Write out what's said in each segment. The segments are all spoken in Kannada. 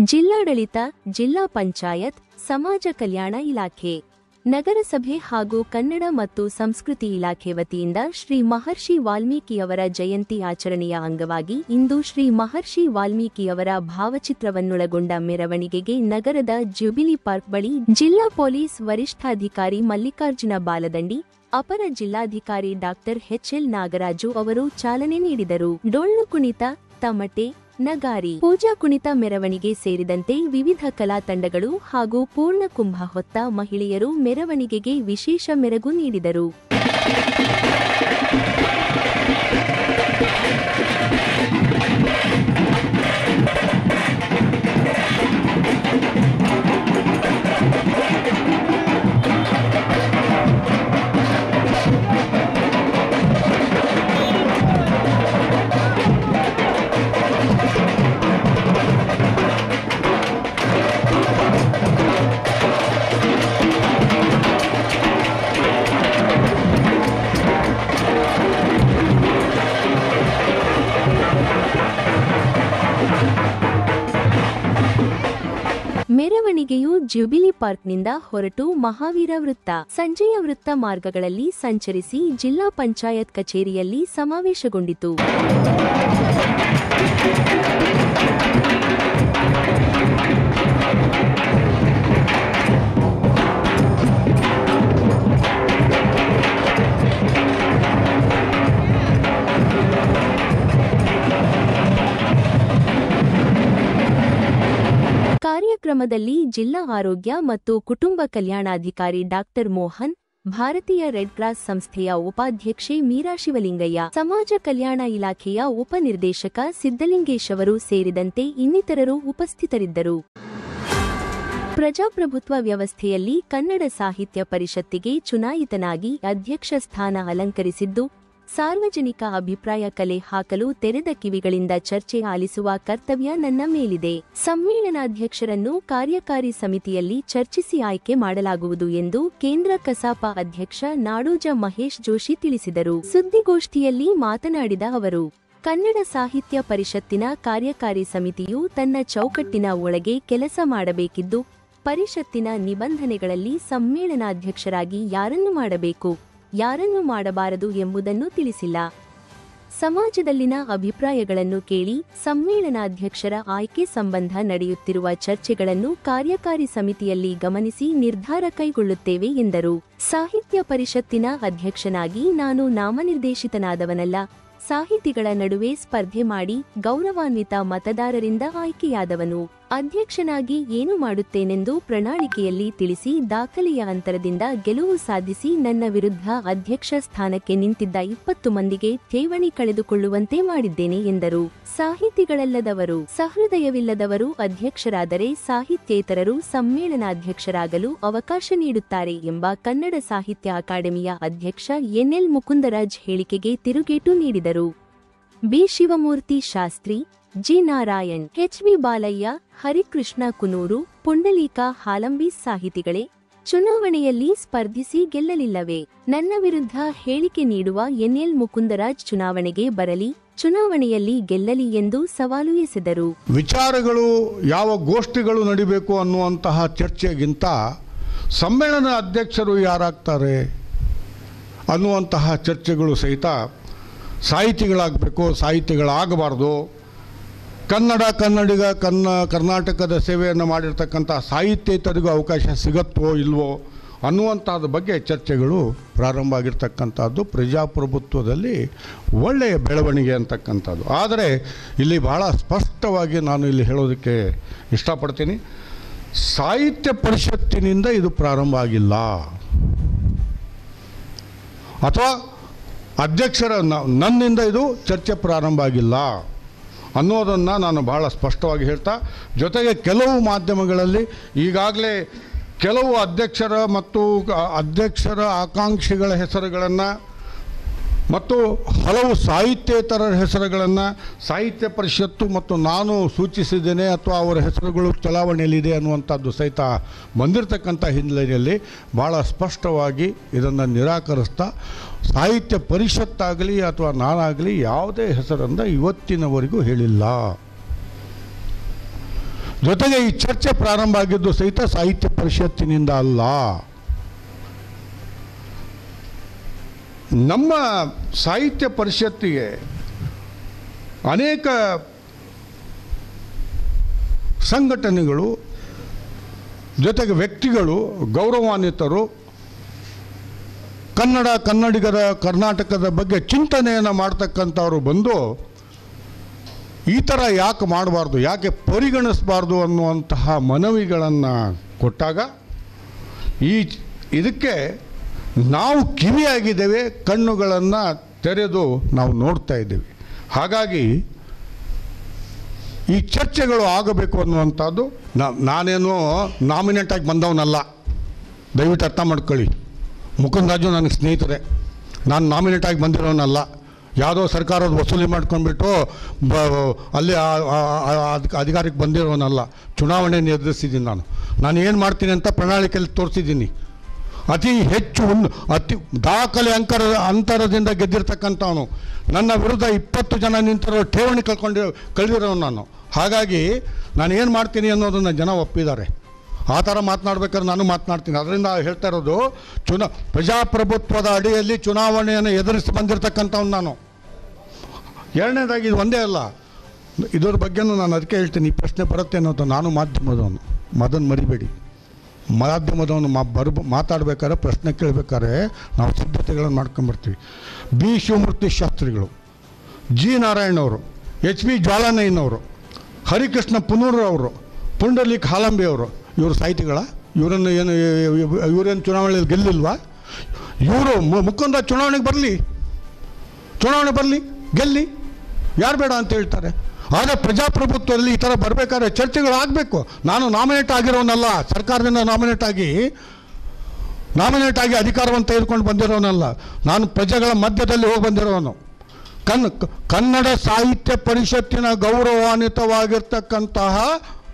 ಜಿಲ್ಲಾಡಳಿತ ಜಿಲ್ಲಾ ಪಂಚಾಯತ್ ಸಮಾಜ ಕಲ್ಯಾಣ ಇಲಾಖೆ ನಗರಸಭೆ ಹಾಗೂ ಕನ್ನಡ ಮತ್ತು ಸಂಸ್ಕೃತಿ ಇಲಾಖೆ ವತಿಯಿಂದ ಶ್ರೀ ಮಹರ್ಷಿ ವಾಲ್ಮೀಕಿಯವರ ಜಯಂತಿ ಆಚರಣೆಯ ಅಂಗವಾಗಿ ಇಂದು ಶ್ರೀ ಮಹರ್ಷಿ ವಾಲ್ಮೀಕಿಯವರ ಭಾವಚಿತ್ರವನ್ನೊಳಗೊಂಡ ಮೆರವಣಿಗೆಗೆ ನಗರದ ಜುಬಿಲಿ ಪಾರ್ಕ್ ಬಳಿ ಜಿಲ್ಲಾ ಪೊಲೀಸ್ ವರಿಷ್ಠಾಧಿಕಾರಿ ಮಲ್ಲಿಕಾರ್ಜುನ ಬಾಲದಂಡಿ ಅಪರ ಜಿಲ್ಲಾಧಿಕಾರಿ ಡಾಕ್ಟರ್ ಎಚ್ಎಲ್ ನಾಗರಾಜು ಅವರು ಚಾಲನೆ ನೀಡಿದರು ಡೊಳ್ಳು ಕುಣಿತ ತಮಟೆ ನಗಾರಿ ಪೂಜಾ ಕುಣಿತ ಮೆರವಣಿಗೆ ಸೇರಿದಂತೆ ವಿವಿಧ ಕಲಾ ತಂಡಗಳು ಹಾಗೂ ಪೂರ್ಣ ಕುಂಭ ಹೊತ್ತ ಮಹಿಳೆಯರು ಮೆರವಣಿಗೆಗೆ ವಿಶೇಷ ಮೆರಗು ನೀಡಿದರು ಮೆರವಣಿಗೆಯು ಜುಬಿಲಿ ಪಾರ್ಕ್ನಿಂದ ಹೊರಟು ಮಹಾವೀರ ವೃತ್ತ ಸಂಜೆಯ ವೃತ್ತ ಮಾರ್ಗಗಳಲ್ಲಿ ಸಂಚರಿಸಿ ಜಿಲ್ಲಾ ಪಂಚಾಯತ್ ಕಚೇರಿಯಲ್ಲಿ ಸಮಾವೇಶಗೊಂಡಿತು ಕಾರ್ಯಕ್ರಮದಲ್ಲಿ ಜಿಲ್ಲಾ ಆರೋಗ್ಯ ಮತ್ತು ಕುಟುಂಬ ಕಲ್ಯಾಣಾಧಿಕಾರಿ ಡಾಕ್ಟರ್ ಮೋಹನ್ ಭಾರತೀಯ ರೆಡ್ ಕ್ರಾಸ್ ಸಂಸ್ಥೆಯ ಉಪಾಧ್ಯಕ್ಷೆ ಮೀರಾ ಶಿವಲಿಂಗಯ್ಯ ಸಮಾಜ ಕಲ್ಯಾಣ ಇಲಾಖೆಯ ಉಪನಿರ್ದೇಶಕ ಸಿದ್ದಲಿಂಗೇಶ್ ಅವರು ಸೇರಿದಂತೆ ಇನ್ನಿತರರು ಉಪಸ್ಥಿತರಿದ್ದರು ಪ್ರಜಾಪ್ರಭುತ್ವ ವ್ಯವಸ್ಥೆಯಲ್ಲಿ ಕನ್ನಡ ಸಾಹಿತ್ಯ ಪರಿಷತ್ತಿಗೆ ಚುನಾಯಿತನಾಗಿ ಅಧ್ಯಕ್ಷ ಸ್ಥಾನ ಅಲಂಕರಿಸಿದ್ದು ಸಾರ್ವಜನಿಕ ಅಭಿಪ್ರಾಯ ಕಲೆ ಹಾಕಲು ತೆರೆದ ಕಿವಿಗಳಿಂದ ಚರ್ಚೆ ಆಲಿಸುವ ಕರ್ತವ್ಯ ನನ್ನ ಮೇಲಿದೆ ಸಮ್ಮೇಳನಾಧ್ಯಕ್ಷರನ್ನು ಕಾರ್ಯಕಾರಿ ಸಮಿತಿಯಲ್ಲಿ ಚರ್ಚಿಸಿ ಆಯ್ಕೆ ಮಾಡಲಾಗುವುದು ಎಂದು ಕೇಂದ್ರ ಕಸಾಪ ಅಧ್ಯಕ್ಷ ನಾಡೋಜ ಮಹೇಶ್ ಜೋಶಿ ತಿಳಿಸಿದರು ಸುದ್ದಿಗೋಷ್ಠಿಯಲ್ಲಿ ಮಾತನಾಡಿದ ಅವರು ಕನ್ನಡ ಸಾಹಿತ್ಯ ಪರಿಷತ್ತಿನ ಕಾರ್ಯಕಾರಿ ಸಮಿತಿಯು ತನ್ನ ಚೌಕಟ್ಟಿನ ಒಳಗೆ ಕೆಲಸ ಮಾಡಬೇಕಿದ್ದು ಪರಿಷತ್ತಿನ ನಿಬಂಧನೆಗಳಲ್ಲಿ ಸಮ್ಮೇಳನಾಧ್ಯಕ್ಷರಾಗಿ ಯಾರನ್ನು ಮಾಡಬೇಕು ಯಾರನ್ನು ಮಾಡಬಾರದು ಎಂಬುದನ್ನು ತಿಳಿಸಿಲ್ಲ ಸಮಾಜದಲ್ಲಿನ ಅಭಿಪ್ರಾಯಗಳನ್ನು ಕೇಳಿ ಸಮ್ಮೇಳನಾಧ್ಯಕ್ಷರ ಆಯ್ಕೆ ಸಂಬಂಧ ನಡೆಯುತ್ತಿರುವ ಚರ್ಚೆಗಳನ್ನು ಕಾರ್ಯಕಾರಿ ಸಮಿತಿಯಲ್ಲಿ ಗಮನಿಸಿ ನಿರ್ಧಾರ ಕೈಗೊಳ್ಳುತ್ತೇವೆ ಎಂದರು ಸಾಹಿತ್ಯ ಪರಿಷತ್ತಿನ ಅಧ್ಯಕ್ಷನಾಗಿ ನಾನು ನಾಮನಿರ್ದೇಶಿತನಾದವನಲ್ಲ ಸಾಹಿತಿಗಳ ನಡುವೆ ಸ್ಪರ್ಧೆ ಮಾಡಿ ಗೌರವಾನ್ವಿತ ಮತದಾರರಿಂದ ಆಯ್ಕೆಯಾದವನು ಅಧ್ಯಕ್ಷನಾಗಿ ಏನು ಮಾಡುತ್ತೇನೆಂದು ಪ್ರಣಾಳಿಕೆಯಲ್ಲಿ ತಿಳಿಸಿ ದಾಖಲೆಯ ಅಂತರದಿಂದ ಗೆಲುವು ಸಾಧಿಸಿ ನನ್ನ ವಿರುದ್ಧ ಅಧ್ಯಕ್ಷ ಸ್ಥಾನಕ್ಕೆ ನಿಂತಿದ್ದ ಇಪ್ಪತ್ತು ಮಂದಿಗೆ ಠೇವಣಿ ಕಳೆದುಕೊಳ್ಳುವಂತೆ ಮಾಡಿದ್ದೇನೆ ಎಂದರು ಸಾಹಿತಿಗಳಲ್ಲದವರು ಸಹೃದಯವಿಲ್ಲದವರು ಅಧ್ಯಕ್ಷರಾದರೆ ಸಾಹಿತ್ಯೇತರರು ಸಮ್ಮೇಳನಾಧ್ಯಕ್ಷರಾಗಲು ಅವಕಾಶ ನೀಡುತ್ತಾರೆ ಎಂಬ ಕನ್ನಡ ಸಾಹಿತ್ಯ ಅಕಾಡೆಮಿಯ ಅಧ್ಯಕ್ಷ ಎನ್ಎಲ್ ಮುಕುಂದರಾಜ್ ಹೇಳಿಕೆಗೆ ತಿರುಗೇಟು ನೀಡಿದರು B Shivamurthy Shastri G Narayan H V Balayya Harikrishna Kunuru Pundalika Halambi ಸಾಹಿತಿಗಳೇ ಚುನಾವಣೆಯಲ್ಲಿ ಸ್ಪರ್ಧಿಸಿ ಗೆಲ್ಲಲಿಲ್ಲವೇ ನನ್ನ ವಿರುದ್ಧ ಹೇಳಿಕೆ ನೀಡುವ ಎನ್ಎಲ್ ಮುಕುಂದರಾಜ್ ಚುನಾವಣೆಗೆ ಬರಲಿ ಚುನಾವಣೆಯಲ್ಲಿ ಗೆಲ್ಲಲಿ ಎಂದು ಸವಾಲು ಎಸೆದರು ವಿಚಾರಗಳು ಯಾವ ಗೋಷ್ಠಿಗಳು ನಡಿಬೇಕು ಅನ್ನುವಂತಹ ಚರ್ಚೆಗಿಂತ ಸಮ್ಮೇಳನ ಅಧ್ಯಕ್ಷರು ಯಾರಾಗ್ತಾರೆ ಅನ್ನುವಂತಹ ಚರ್ಚೆಗಳು ಸಹಿತ ಸಾಹಿತಿಗಳಾಗಬೇಕು ಸಾಹಿತಿಗಳಾಗಬಾರ್ದು ಕನ್ನಡ ಕನ್ನಡಿಗ ಕನ್ನ ಕರ್ನಾಟಕದ ಸೇವೆಯನ್ನು ಮಾಡಿರ್ತಕ್ಕಂಥ ಸಾಹಿತ್ಯೇತರಿಗೂ ಅವಕಾಶ ಸಿಗತ್ತೋ ಇಲ್ವೋ ಅನ್ನುವಂಥದ್ರ ಬಗ್ಗೆ ಚರ್ಚೆಗಳು ಪ್ರಾರಂಭ ಆಗಿರ್ತಕ್ಕಂಥದ್ದು ಪ್ರಜಾಪ್ರಭುತ್ವದಲ್ಲಿ ಒಳ್ಳೆಯ ಬೆಳವಣಿಗೆ ಅಂತಕ್ಕಂಥದ್ದು ಆದರೆ ಇಲ್ಲಿ ಬಹಳ ಸ್ಪಷ್ಟವಾಗಿ ನಾನು ಇಲ್ಲಿ ಹೇಳೋದಕ್ಕೆ ಇಷ್ಟಪಡ್ತೀನಿ ಸಾಹಿತ್ಯ ಪರಿಷತ್ತಿನಿಂದ ಇದು ಪ್ರಾರಂಭ ಆಗಿಲ್ಲ ಅಥವಾ ಅಧ್ಯಕ್ಷರ ನ- ನನ್ನಿಂದ ಇದು ಚರ್ಚೆ ಪ್ರಾರಂಭ ಆಗಿಲ್ಲ ಅನ್ನೋದನ್ನು ನಾನು ಬಹಳ ಸ್ಪಷ್ಟವಾಗಿ ಹೇಳ್ತಾ ಜೊತೆಗೆ ಕೆಲವು ಮಾಧ್ಯಮಗಳಲ್ಲಿ ಈಗಾಗಲೇ ಕೆಲವು ಅಧ್ಯಕ್ಷರ ಮತ್ತು ಅ- ಅಧ್ಯಕ್ಷರ ಆಕಾಂಕ್ಷಿಗಳ ಹೆಸರುಗಳನ್ನು ಮತ್ತು ಹಲವು ಸಾಹಿತ್ಯೇತರ ಹೆಸರುಗಳನ್ನು ಸಾಹಿತ್ಯ ಪರಿಷತ್ತು ಮತ್ತು ನಾನು ಸೂಚಿಸಿದ್ದೇನೆ ಅಥವಾ ಅವರ ಹೆಸರುಗಳು ಚಲಾವಣೆಯಲ್ಲಿದೆ ಅನ್ನುವಂಥದ್ದು ಸಹಿತ ಬಂದಿರತಕ್ಕಂಥ ಹಿನ್ನೆಲೆಯಲ್ಲಿ ಭಾಳ ಸ್ಪಷ್ಟವಾಗಿ ಇದನ್ನು ನಿರಾಕರಿಸ್ತಾ ಸಾಹಿತ್ಯ ಪರಿಷತ್ತಾಗಲಿ ಅಥವಾ ನಾನಾಗಲಿ ಯಾವುದೇ ಹೆಸರನ್ನು ಇವತ್ತಿನವರೆಗೂ ಹೇಳಿಲ್ಲ ಜೊತೆಗೆ ಈ ಚರ್ಚೆ ಪ್ರಾರಂಭ ಆಗಿದ್ದು ಸಹಿತ ಸಾಹಿತ್ಯ ಪರಿಷತ್ತಿನಿಂದ ಅಲ್ಲ ನಮ್ಮ ಸಾಹಿತ್ಯ ಪರಿಷತ್ತಿಗೆ ಅನೇಕ ಸಂಘಟನೆಗಳು ಜೊತೆಗೆ ವ್ಯಕ್ತಿಗಳು ಗೌರವಾನ್ವಿತರು ಕನ್ನಡ ಕನ್ನಡಿಗರ ಕರ್ನಾಟಕದ ಬಗ್ಗೆ ಚಿಂತನೆಯನ್ನು ಮಾಡ್ತಕ್ಕಂಥವ್ರು ಬಂದು ಈ ಥರ ಯಾಕೆ ಮಾಡಬಾರ್ದು ಯಾಕೆ ಪರಿಗಣಿಸಬಾರ್ದು ಅನ್ನುವಂತಹ ಮನವಿಗಳನ್ನು ಕೊಟ್ಟಾಗ ಈ ಇದಕ್ಕೆ ನಾವು ಕಿವಿಯಾಗಿದ್ದೇವೆ ಕಣ್ಣುಗಳನ್ನು ತೆರೆದು ನಾವು ನೋಡ್ತಾ ಇದ್ದೇವೆ ಹಾಗಾಗಿ ಈ ಚರ್ಚೆಗಳು ಆಗಬೇಕು ಅನ್ನುವಂಥದ್ದು ನಾ- ನಾನೇನು ನಾಮಿನೇಟ್ ಆಗಿ ಬಂದವನಲ್ಲ ದಯವಿಟ್ಟು ಅರ್ಥ ಮಾಡ್ಕೊಳ್ಳಿ ಮುಕುಂದರಾಜು ನನಗೆ ಸ್ನೇಹಿತರೆ ನಾನು ನಾಮಿನೇಟ್ ಆಗಿ ಬಂದಿರೋನಲ್ಲ ಯಾವುದೋ ಸರ್ಕಾರದ ವಸೂಲಿ ಮಾಡ್ಕೊಂಡ್ಬಿಟ್ಟು ಬ ಅಲ್ಲಿ ಆ- ಆ- ಆ- ಅಧಿಕ- ಅಧಿಕಾರಕ್ಕೆ ಬಂದಿರೋನಲ್ಲ ಚುನಾವಣೆಯನ್ನು ಎದುರಿಸಿದ್ದೀನಿ ನಾನು ನಾನು ಏನು ಮಾಡ್ತೀನಿ ಅಂತ ಪ್ರಣಾಳಿಕೆಯಲ್ಲಿ ತೋರಿಸಿದ್ದೀನಿ ಅತಿ ಹೆಚ್ಚು ಒಂದು ಅತಿ ದಾಖಲೆ ಅಂಕರ ಅಂತರದಿಂದ ಗೆದ್ದಿರ್ತಕ್ಕಂಥವನು ನನ್ನ ವಿರುದ್ಧ ಇಪ್ಪತ್ತು ಜನ ನಿಂತಿರೋ ಠೇವಣಿ ಕಳ್ಕೊಂಡು ಕಳೆದಿರೋನು ನಾನು ಹಾಗಾಗಿ ನಾನು ಏನು ಮಾಡ್ತೀನಿ ಅನ್ನೋದನ್ನು ಜನ ಒಪ್ಪಿದ್ದಾರೆ ಆ ಥರ ಮಾತನಾಡ್ಬೇಕಾದ್ರೆ ನಾನು ಮಾತನಾಡ್ತೀನಿ ಅದರಿಂದ ಹೇಳ್ತಾ ಇರೋದು ಚುನಾ ಪ್ರಜಾಪ್ರಭುತ್ವದ ಅಡಿಯಲ್ಲಿ ಚುನಾವಣೆಯನ್ನು ಎದುರಿಸಿ ಬಂದಿರತಕ್ಕಂಥವ್ನು ನಾನು ಎರಡನೇದಾಗಿ ಇದು ಒಂದೇ ಅಲ್ಲ ಇದ್ರ ಬಗ್ಗೆನೂ ನಾನು ಅದಕ್ಕೆ ಹೇಳ್ತೀನಿ ಈ ಪ್ರಶ್ನೆ ಬರುತ್ತೆ ಅನ್ನೋದು ನಾನು ಮಾಧ್ಯಮದವನು ಮದನ್ ಮರಿಬೇಡಿ ಮಾಧ್ಯಮದವನು ಮಾ ಬರ್ ಮಾತಾಡ್ಬೇಕಾದ್ರೆ ಪ್ರಶ್ನೆ ಕೇಳಬೇಕಾದ್ರೆ ನಾವು ಸಿದ್ಧತೆಗಳನ್ನು ಮಾಡ್ಕೊಂಬರ್ತೀವಿ ಬಿ ಶಿವಮೂರ್ತಿ ಶಾಸ್ತ್ರಿಗಳು ಜಿ ನಾರಾಯಣವರು ಎಚ್ ಪಿ ಜ್ವಾಲಾನಯ್ಯನವರು ಹರಿಕೃಷ್ಣ ಪುನೂರವರು ಪುಂಡಲಿಕ್ ಹಾಲಂಬಿ ಅವರು ಇವರು ಸಾಹಿತಿಗಳ ಇವರನ್ನು ಏನು ಇವರೇನು ಚುನಾವಣೆಯಲ್ಲಿ ಗೆಲ್ಲಿಲ್ವಾ ಇವರು ಮುಖಂದ ಚುನಾವಣೆಗೆ ಬರಲಿ ಚುನಾವಣೆ ಬರಲಿ ಗೆಲ್ಲಿ ಯಾರು ಬೇಡ ಅಂತ ಹೇಳ್ತಾರೆ ಆದರೆ ಪ್ರಜಾಪ್ರಭುತ್ವದಲ್ಲಿ ಈ ಥರ ಬರಬೇಕಾದ್ರೆ ಚರ್ಚೆಗಳು ಆಗಬೇಕು ನಾನು ನಾಮಿನೇಟ್ ಆಗಿರೋನಲ್ಲ ಸರ್ಕಾರದಿಂದ ನಾಮಿನೇಟ್ ಆಗಿ ನಾಮಿನೇಟ್ ಆಗಿ ಅಧಿಕಾರವನ್ನು ತೆಗೆದುಕೊಂಡು ಬಂದಿರೋನಲ್ಲ ನಾನು ಪ್ರಜೆಗಳ ಮಧ್ಯದಲ್ಲಿ ಹೋಗಿ ಬಂದಿರೋನು ಕನ್ ಕನ್ನಡ ಸಾಹಿತ್ಯ ಪರಿಷತ್ತಿನ ಗೌರವಾನ್ವಿತವಾಗಿರ್ತಕ್ಕಂತಹ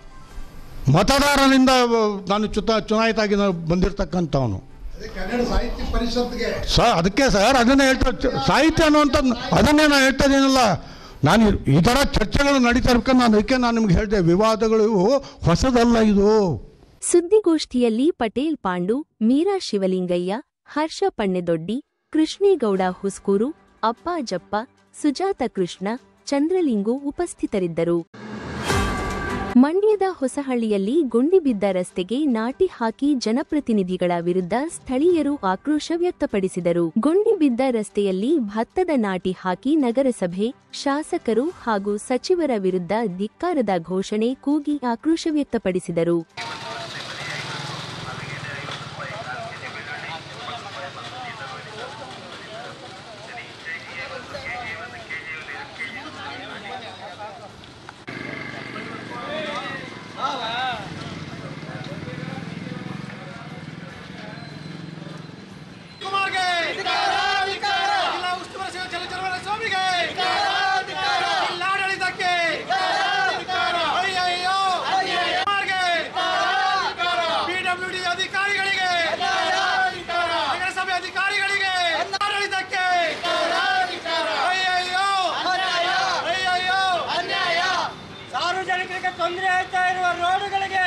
ಮತದಾರನಿಂದ ನಾನು ಚುತ ಚುನಾಯಿತ ಆಗಿ ನಾನು ಬಂದಿರತಕ್ಕಂಥವನು ಅದೇ ಕನ್ನಡ ಸಾಹಿತ್ಯ ಪರಿಷತ್ಗೆ ಸ ಅದಕ್ಕೆ ಸರ್ ಅದನ್ನೇ ಹೇಳ್ತಾ ಚ- ಸಾಹಿತ್ಯ ಅನ್ನುವಂಥದ್ದು ಅದನ್ನೇ ನಾನು ಹೇಳ್ತಾ ಇದ್ದೀನಲ್ಲ ನಾನು ಈ- ಈ ಥರ ಚರ್ಚೆಗಳು ನಡೀತಾ ಇರ್ಬೇಕಾದ್ರೆ ನಾನು ಅದಕ್ಕೆ ನಾನು ನಿಮ್ಗೆ ಹೇಳಿದೆ ವಿವಾದಗಳು ಇವು ಹೊಸದಲ್ಲ ಇದು ಸುದ್ದಿಗೋಷ್ಠಿಯಲ್ಲಿ ಪಟೇಲ್ ಪಾಂಡು ಮೀರಾ ಶಿವಲಿಂಗಯ್ಯ ಹರ್ಷ ಪಣ್ಣೆದೊಡ್ಡಿ ಕೃಷ್ಣೇಗೌಡ ಹುಸ್ಕೂರು ಅಪ್ಪ ಜಪ್ಪ ಸುಜಾತ ಕೃಷ್ಣ ಚಂದ್ರಲಿಂಗು ಉಪಸ್ಥಿತರಿದ್ದರು ಮಂಡ್ಯದ ಹೊಸಹಳ್ಳಿಯಲ್ಲಿ ಗುಂಡಿಬಿದ್ದ ರಸ್ತೆಗೆ ನಾಟಿ ಹಾಕಿ ಜನಪ್ರತಿನಿಧಿಗಳ ವಿರುದ್ಧ ಸ್ಥಳೀಯರು ಆಕ್ರೋಶ ವ್ಯಕ್ತಪಡಿಸಿದರು ಗುಂಡಿಬಿದ್ದ ರಸ್ತೆಯಲ್ಲಿ ಭತ್ತದ ನಾಟಿ ಹಾಕಿ ನಗರಸಭೆ ಶಾಸಕರು ಹಾಗೂ ಸಚಿವರ ವಿರುದ್ಧ ಧಿಕ್ಕಾರದ ಘೋಷಣೆ ಕೂಗಿ ಆಕ್ರೋಶ ವ್ಯಕ್ತಪಡಿಸಿದರು ಕುಮಾರ್ಗೆ ಜಿಲ್ಲಾ ಉಸ್ತುವಾರಿ ಸಚಿವ ಚಲಚರವರ ಸ್ವಾಮಿಗೆ ಜಿಲ್ಲಾಡಳಿತಕ್ಕೆ ಅಯ್ಯಯ್ಯೋ ಕುಮಾರ್ಗೆ ಪಿಡಬ್ಲ್ಯೂಡಿ ಅಧಿಕಾರಿಗಳಿಗೆ ನಗರಸಭೆ ಅಧಿಕಾರಿಗಳಿಗೆ ಆಡಳಿತಕ್ಕೆ ಅಯ್ಯಯ್ಯೋ ಅಯ್ಯಯ್ಯೋ ಸಾರ್ವಜನಿಕರಿಗೆ ತೊಂದರೆ ಆಗ್ತಾ ಇರುವ ರೋಡುಗಳಿಗೆ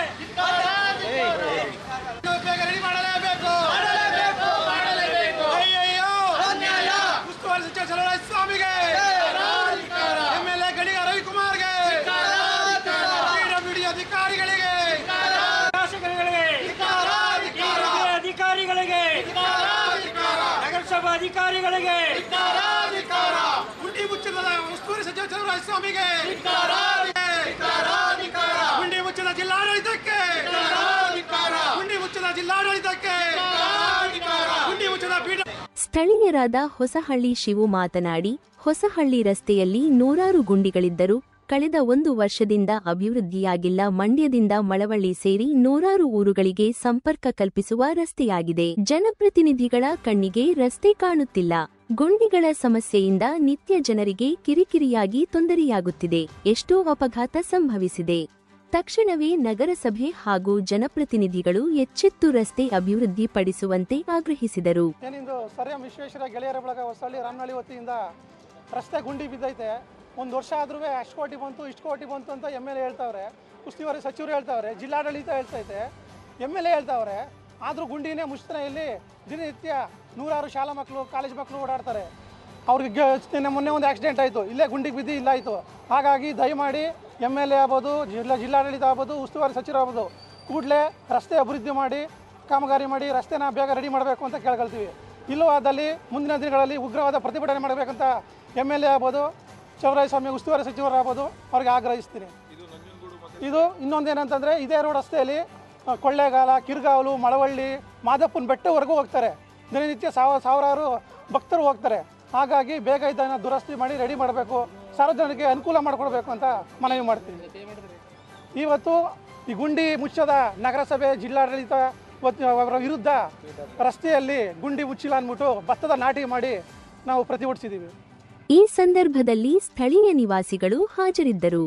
ಇದು ಬೇಗ ರೆಡಿ ಮಾಡಲೇಬೇಕು ಅಯ್ಯಯ್ಯೋ ಉಸ್ತುವಾರಿ ಸಚಿವ ಚಲರಾಜ ಸ್ವಾಮಿಗೆ ಎಂಎಲ್ಎ ಗಡಿಗ ರವಿಕುಮಾರ್ಗೆ ಪಿಡಬ್ಲ್ಯೂಡಿ ಅಧಿಕಾರಿಗಳಿಗೆ ಶಾಸಕರುಗಳಿಗೆ ಹಿರಿಯ ಅಧಿಕಾರಿಗಳಿಗೆ ನಗರಸಭಾ ಅಧಿಕಾರಿಗಳಿಗೆ ಗುಂಡಿ ಮುಚ್ಚದ ಉಸ್ತುವಾರಿ ಸಚಿವ ಚಲರಾಜ ಸ್ವಾಮಿಗೆ ಗುಂಡಿ ಮುಚ್ಚದ ಜಿಲ್ಲಾಡಳಿತಕ್ಕೆ ಗುಂಡಿ ಮುಚ್ಚದ ಜಿಲ್ಲಾಡಳಿತಕ್ಕೆ ಗುಂಡಿ ಮುಚ್ಚದ ಪೀಠ ಸ್ಥಳೀಯರಾದ ಹೊಸಹಳ್ಳಿ ಶಿವು ಮಾತನಾಡಿ ಹೊಸಹಳ್ಳಿ ರಸ್ತೆಯಲ್ಲಿ ನೂರಾರು ಗುಂಡಿಗಳಿದ್ದರೂ ಕಳೆದ ಒಂದು ವರ್ಷದಿಂದ ಅಭಿವೃದ್ಧಿಯಾಗಿಲ್ಲ ಮಂಡ್ಯದಿಂದ ಮಳವಳ್ಳಿ ಸೇರಿ ನೂರಾರು ಊರುಗಳಿಗೆ ಸಂಪರ್ಕ ಕಲ್ಪಿಸುವ ರಸ್ತೆಯಾಗಿದೆ ಜನಪ್ರತಿನಿಧಿಗಳ ಕಣ್ಣಿಗೆ ರಸ್ತೆ ಕಾಣುತ್ತಿಲ್ಲ ಗುಂಡಿಗಳ ಸಮಸ್ಯೆಯಿಂದ ನಿತ್ಯ ಜನರಿಗೆ ಕಿರಿಕಿರಿಯಾಗಿ ತೊಂದರೆಯಾಗುತ್ತಿದೆ ಎಷ್ಟೋ ಅಪಘಾತ ಸಂಭವಿಸಿದೆ ತಕ್ಷಣವೇ ನಗರಸಭೆ ಹಾಗೂ ಜನಪ್ರತಿನಿಧಿಗಳು ಎಚ್ಚೆತ್ತು ರಸ್ತೆ ಅಭಿವೃದ್ಧಿಪಡಿಸುವಂತೆ ಆಗ್ರಹಿಸಿದರು ಏನಿಂದು ಸರ್ ಎಂ ವಿಶ್ವೇಶ್ವರ ಗೆಳೆಯರ ಬಳಗ ಹೊಸಳ್ಳಿ ರಾಮನಹಳ್ಳಿ ವತಿಯಿಂದ ರಸ್ತೆ ಗುಂಡಿ ಬಿದ್ದೈತೆ ಒಂದು ವರ್ಷ ಆದ್ರೂ ಅಷ್ಟು ಕೋಟಿ ಬಂತು ಇಷ್ಟು ಕೋಟಿ ಬಂತು ಅಂತ ಎಮ್ ಎಲ್ ಎ ಹೇಳ್ತಾವ್ರೆ ಉಸ್ತುವಾರಿ ಸಚಿವರು ಹೇಳ್ತಾವ್ರೆ ಜಿಲ್ಲಾಡಳಿತ ಹೇಳ್ತೈತೆ ಎಮ್ ಎಲ್ ಎ ಹೇಳ್ತಾವ್ರೆ ಆದರೂ ಗುಂಡಿನೇ ಮುಚ್ತಾನೆ ಇಲ್ಲಿ ದಿನನಿತ್ಯ ನೂರಾರು ಶಾಲಾ ಮಕ್ಕಳು ಕಾಲೇಜ್ ಮಕ್ಕಳು ಓಡಾಡ್ತಾರೆ ಅವ್ರಿಗೆ ಗ- ನಿನ್ನೆ ಮೊನ್ನೆ ಒಂದು ಆಕ್ಸಿಡೆಂಟ್ ಆಯಿತು ಇಲ್ಲೇ ಗುಂಡಿಗೆ ಬಿದ್ದು ಇಲ್ಲಾಯಿತು ಹಾಗಾಗಿ ದಯಮಾಡಿ ಎಮ್ ಎಲ್ ಎ ಆಗ್ಬೋದು ಜಿಲ್ಲಾ ಜಿಲ್ಲಾಡಳಿತ ಆಗ್ಬೋದು ಉಸ್ತುವಾರಿ ಸಚಿವರು ಆಗ್ಬೋದು ಕೂಡಲೇ ರಸ್ತೆ ಅಭಿವೃದ್ಧಿ ಮಾಡಿ ಕಾಮಗಾರಿ ಮಾಡಿ ರಸ್ತೆನ ಬೇಗ ರೆಡಿ ಮಾಡಬೇಕು ಅಂತ ಕೇಳ್ಕೊಳ್ತೀವಿ ಇಲ್ಲವಾದಲ್ಲಿ ಮುಂದಿನ ದಿನಗಳಲ್ಲಿ ಉಗ್ರವಾದ ಪ್ರತಿಭಟನೆ ಮಾಡಬೇಕಂತ ಎಮ್ ಎಲ್ ಎ ಆಗ್ಬೋದು ಚೌರಾಯಸ್ವಾಮಿ ಉಸ್ತುವಾರಿ ಸಚಿವರಾಗ್ಬೋದು ಅವ್ರಿಗೆ ಆಗ್ರಹಿಸ್ತೀನಿ ಇದು ಇನ್ನೊಂದೇನಂತಂದರೆ ಇದೇ ರೋಡ್ ರಸ್ತೆಯಲ್ಲಿ ಆ, ಕೊಳ್ಳೇಗಾಲ ಕಿರ್ಗಾವಲು ಮಳವಳ್ಳಿ ಮಾದಪ್ಪನ ಬೆಟ್ಟವರೆಗೂ ಹೋಗ್ತಾರೆ ದಿನನಿತ್ಯ ಸಾವ ಸಾವಿರಾರು ಭಕ್ತರು ಹೋಗ್ತಾರೆ ಹಾಗಾಗಿ ಬೇಗ ಇದನ್ನು ದುರಸ್ತಿ ಮಾಡಿ ರೆಡಿ ಮಾಡಬೇಕು ಸಾರ್ವಜನಿಕರಿಗೆ ಅನುಕೂಲ ಮಾಡಿಕೊಡ್ಬೇಕು ಅಂತ ಮನವಿ ಮಾಡ್ತೀನಿ ಇವತ್ತು ಈ ಗುಂಡಿ ಮುಚ್ಚದ ನಗರಸಭೆ ಜಿಲ್ಲಾಡಳಿತ ವತ್- ಅವರ ವಿರುದ್ಧ ರಸ್ತೆಯಲ್ಲಿ ಗುಂಡಿ ಮುಚ್ಚಿಲ್ಲ ಅಂದ್ಬಿಟ್ಟು ಭತ್ತದ ನಾಟಿ ಮಾಡಿ ನಾವು ಪ್ರತಿಭಟಿಸಿದ್ದೀವಿ ಈ ಸಂದರ್ಭದಲ್ಲಿ ಸ್ಥಳೀಯ ನಿವಾಸಿಗಳು ಹಾಜರಿದ್ದರು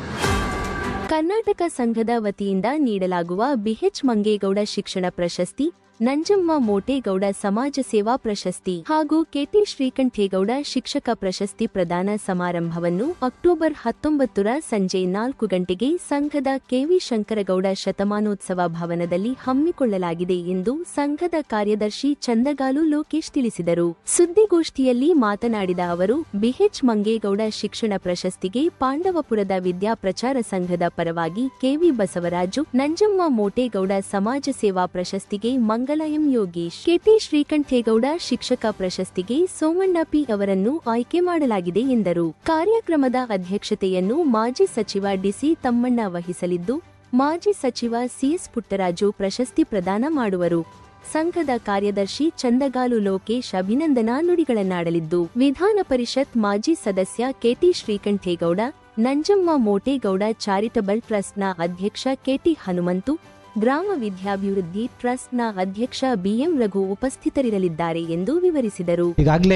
ಕರ್ನಾಟಕ ಸಂಘದ ವತಿಯಿಂದ ನೀಡಲಾಗುವ ಬಿಎಚ್ ಮಂಗೇಗೌಡ ಶಿಕ್ಷಣ ಪ್ರಶಸ್ತಿ ನಂಜಮ್ಮ ಮೋಟೇಗೌಡ ಸಮಾಜ ಸೇವಾ ಪ್ರಶಸ್ತಿ ಹಾಗೂ ಕೆಟಿ ಶ್ರೀಕಂಠೇಗೌಡ ಶಿಕ್ಷಕ ಪ್ರಶಸ್ತಿ ಪ್ರದಾನ ಸಮಾರಂಭವನ್ನು ಅಕ್ಟೋಬರ್ ಹತ್ತೊಂಬತ್ತರ ಸಂಜೆ ನಾಲ್ಕು ಗಂಟೆಗೆ ಸಂಘದ ಕೆವಿ ಶಂಕರಗೌಡ ಶತಮಾನೋತ್ಸವ ಭವನದಲ್ಲಿ ಹಮ್ಮಿಕೊಳ್ಳಲಾಗಿದೆ ಎಂದು ಸಂಘದ ಕಾರ್ಯದರ್ಶಿ ಚಂದಗಾಲು ಲೋಕೇಶ್ ತಿಳಿಸಿದರು ಸುದ್ದಿಗೋಷ್ಠಿಯಲ್ಲಿ ಮಾತನಾಡಿದ ಅವರು ಬಿಎಚ್ ಮಂಗೇಗೌಡ ಶಿಕ್ಷಣ ಪ್ರಶಸ್ತಿಗೆ ಪಾಂಡವಪುರದ ವಿದ್ಯಾಪ್ರಚಾರ ಸಂಘದ ಪರವಾಗಿ ಕೆವಿ ಬಸವರಾಜು ನಂಜಮ್ಮ ಮೋಟೇಗೌಡ ಸಮಾಜ ಸೇವಾ ಪ್ರಶಸ್ತಿಗೆ ಮಂಗಲಯಂ ಯೋಗೀಶ್ ಕೆಟಿ ಶ್ರೀಕಂಠೇಗೌಡ ಶಿಕ್ಷಕ ಪ್ರಶಸ್ತಿಗೆ ಸೋಮಣ್ಣ ಪಿ ಅವರನ್ನು ಆಯ್ಕೆ ಮಾಡಲಾಗಿದೆ ಎಂದರು ಕಾರ್ಯಕ್ರಮದ ಅಧ್ಯಕ್ಷತೆಯನ್ನು ಮಾಜಿ ಸಚಿವ ಡಿಸಿ ತಮ್ಮಣ್ಣ ವಹಿಸಲಿದ್ದು ಮಾಜಿ ಸಚಿವ ಸಿಎಸ್ ಪುಟ್ಟರಾಜು ಪ್ರಶಸ್ತಿ ಪ್ರದಾನ ಮಾಡುವರು ಸಂಘದ ಕಾರ್ಯದರ್ಶಿ ಚಂದಗಾಲು ಲೋಕೇಶ್ ಅಭಿನಂದನಾ ನುಡಿಗಳನ್ನಾಡಲಿದ್ದು ವಿಧಾನ ಪರಿಷತ್ ಮಾಜಿ ಸದಸ್ಯ ಕೆಟಿ ಶ್ರೀಕಂಠೇಗೌಡ ನಂಜಮ್ಮ ಮೋಟೇಗೌಡ ಚಾರಿಟಬಲ್ ಟ್ರಸ್ಟ್ನ ಅಧ್ಯಕ್ಷ ಕೆಟಿ ಹನುಮಂತು ಗ್ರಾಮ ವಿದ್ಯಾಭಿವೃದ್ಧಿ ಟ್ರಸ್ಟ್ನ ಅಧ್ಯಕ್ಷ ಬಿಎಂ ರಘು ಉಪಸ್ಥಿತರಿರಲಿದ್ದಾರೆ ಎಂದು ವಿವರಿಸಿದರು ಈಗಾಗಲೇ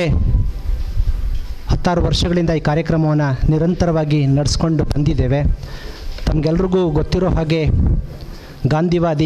ಹತ್ತಾರು ವರ್ಷಗಳಿಂದ ಈ ಕಾರ್ಯಕ್ರಮವನ್ನು ನಿರಂತರವಾಗಿ ನಡೆಸ್ಕೊಂಡು ಬಂದಿದ್ದೇವೆ ತಮಗೆಲ್ರಿಗೂ ಗೊತ್ತಿರೋ ಹಾಗೆ ಗಾಂಧಿವಾದಿ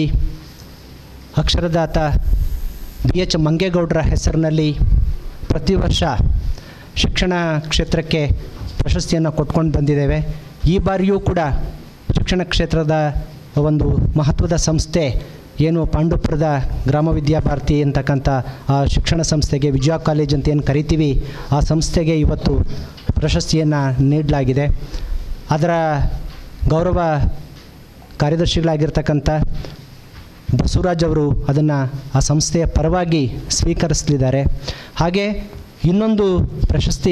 ಅಕ್ಷರದಾತ ಬಿ ಎಚ್ ಮಂಗೇಗೌಡರ ಹೆಸರಿನಲ್ಲಿ ಪ್ರತಿ ವರ್ಷ ಶಿಕ್ಷಣ ಕ್ಷೇತ್ರಕ್ಕೆ ಪ್ರಶಸ್ತಿಯನ್ನು ಕೊಟ್ಕೊಂಡು ಬಂದಿದ್ದೇವೆ ಈ ಬಾರಿಯೂ ಕೂಡ ಶಿಕ್ಷಣ ಕ್ಷೇತ್ರದ ಒಂದು ಮಹತ್ವದ ಸಂಸ್ಥೆ ಏನು ಪಾಂಡುಪುರದ ಗ್ರಾಮ ವಿದ್ಯಾಭಾರತಿ ಅಂತಕ್ಕಂಥ ಆ ಶಿಕ್ಷಣ ಸಂಸ್ಥೆಗೆ ವಿಜಯ ಕಾಲೇಜ್ ಅಂತ ಏನು ಕರಿತೀವಿ ಆ ಸಂಸ್ಥೆಗೆ ಇವತ್ತು ಪ್ರಶಸ್ತಿಯನ್ನು ನೀಡಲಾಗಿದೆ ಅದರ ಗೌರವ ಕಾರ್ಯದರ್ಶಿಗಳಾಗಿರ್ತಕ್ಕಂಥ ಬಸವರಾಜ್ ಅವರು ಅದನ್ನು ಆ ಸಂಸ್ಥೆಯ ಪರವಾಗಿ ಸ್ವೀಕರಿಸಲಿದ್ದಾರೆ ಹಾಗೆ ಇನ್ನೊಂದು ಪ್ರಶಸ್ತಿ